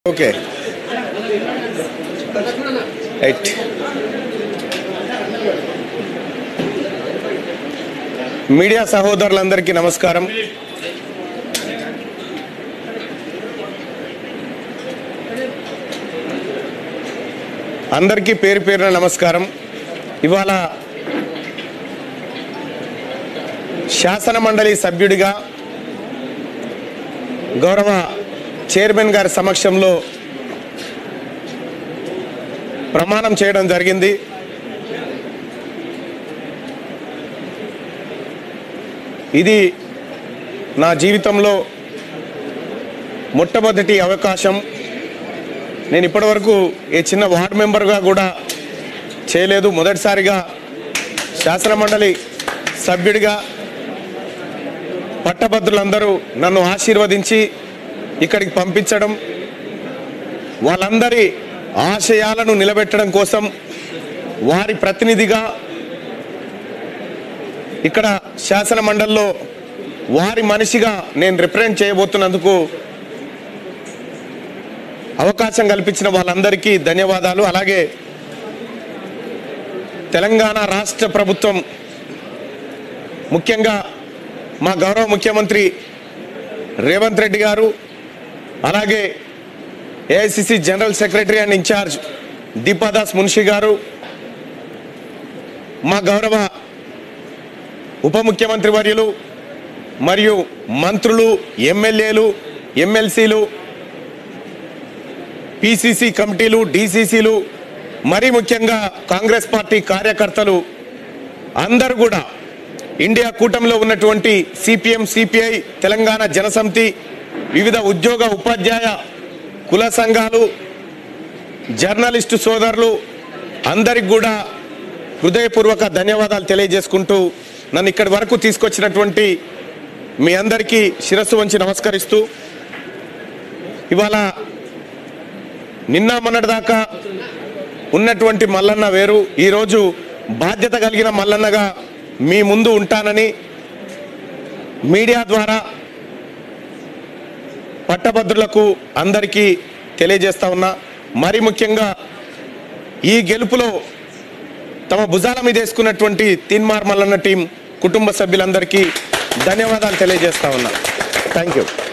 okay right media సహోదరులందరికీ నమస్కారం అందరికీ పేరు పేరున నమస్కారం ఇవాళ శాసన మండలి సభ్యుడిగా గౌరవ చైర్మన్ గారి సమక్షంలో ప్రమాణం చేయడం జరిగింది ఇది నా జీవితంలో మొట్టమొదటి అవకాశం నేను ఇప్పటివరకు ఏ చిన్న వార్డ్ మెంబర్గా కూడా చేయలేదు మొదటిసారిగా శాసన మండలి సభ్యుడిగా పట్టభద్రులందరూ నన్ను ఆశీర్వదించి ఇక్కడికి పంపించడం వాళ్ళందరి ఆశయాలను నిలబెట్టడం కోసం వారి ప్రతినిధిగా ఇక్కడ శాసన మండలిలో వారి మనిషిగా నేను రిప్రజెంట్ చేయబోతున్నందుకు అవకాశం కల్పించిన వాళ్ళందరికీ ధన్యవాదాలు అలాగే తెలంగాణ రాష్ట్ర ప్రభుత్వం ముఖ్యంగా మా గౌరవ ముఖ్యమంత్రి రేవంత్ రెడ్డి గారు అలాగే AICC general secretary and incharge Deepadas Munshi గారు మా గౌరవ ఉప ముఖ్యమంత్రి వర్యులు మరియు మంత్రులు ఎమ్మెల్యేలు ఎమ్మెల్సీలు పిసిసి కమిటీలు డిసిసిలు మరీ ముఖ్యంగా కాంగ్రెస్ పార్టీ కార్యకర్తలు అందరూ కూడా ఇండియా కూటమిలో ఉన్నటువంటి సిపిఎం సిపిఐ తెలంగాణ జనసమితి వివిధ ఉద్యోగ ఉపాధ్యాయ కుల సంఘాలు జర్నలిస్టు సోదరులు అందరికి కూడా హృదయపూర్వక ధన్యవాదాలు తెలియజేసుకుంటూ నన్ను ఇక్కడి వరకు తీసుకొచ్చినటువంటి మీ అందరికీ శిరస్సు వంచి నమస్కరిస్తూ ఇవాళ నిన్న మొన్నటిదాకా ఉన్నటువంటి మల్లన్న వేరు ఈరోజు బాధ్యత కలిగిన మల్లన్నగా మీ ముందు ఉంటానని మీడియా ద్వారా పట్టభద్రులకు అందరికీ తెలియజేస్తా ఉన్నా మరి ముఖ్యంగా ఈ గెలుపులో తమ భుజాల మీద వేసుకున్నటువంటి తీన్మార్ మల్లన్న టీం కుటుంబ సభ్యులందరికీ ధన్యవాదాలు తెలియజేస్తా ఉన్నా థ్యాంక్ యూ